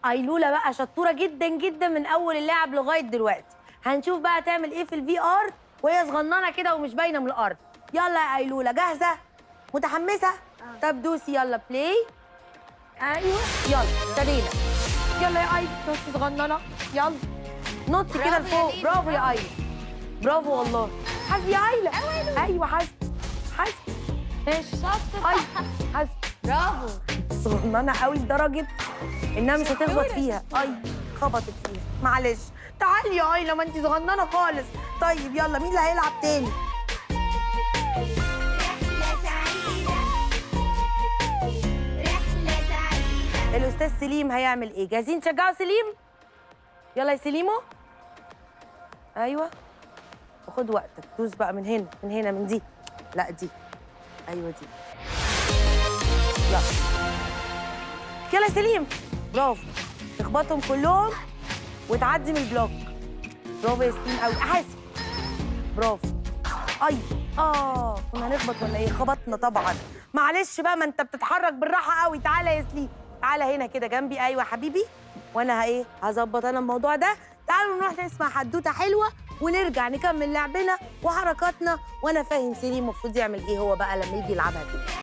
ايلولا بقى شطوره جدا جدا من اول اللعب لغايه دلوقتي هنشوف بقى تعمل ايه في الفي ار وهي صغننه كده ومش باينه من الارض يلا يا ايلولا جاهزه متحمسه طب دوسي يلا بلاي ايوه يلا ابتدينا يلا يا ايلو نطي صغننه يلا نطي كده برافو يا لفوق ليلى، برافو يا ايلو برافو والله حاسبي يا ايلة ايوه حاسبي حاسبي ماشي شاطر ايوه حاسبي برافو صغننه قوي لدرجه انها مش هتخبط فيها اي خبطت فيها معلش تعالي يا ايلا ما انت صغننه خالص طيب يلا مين اللي هيلعب تاني رحلة سعيدة رحلة سعيدة الاستاذ سليم هيعمل ايه جاهزين تشجعوا سليم يلا يا سليمو ايوه وخد وقتك دوس بقى من هنا من هنا من دي لا دي ايوه دي يلا يلا يا سليم برافو تخبطهم كلهم وتعدي من البلوك برافو يا سليم قوي حاسب برافو اي اه كنا هنخبط ولا ايه خبطنا طبعا معلش بقى ما انت بتتحرك بالراحه قوي تعالى يا سليم تعالى هنا كده جنبي ايوه يا حبيبي وانا ايه هظبط انا الموضوع ده تعالوا نروح نسمع حدوته حلوه ونرجع نكمل لعبنا وحركاتنا وانا فاهم سليم المفروض يعمل ايه هو بقى لما يجي يلعبها كده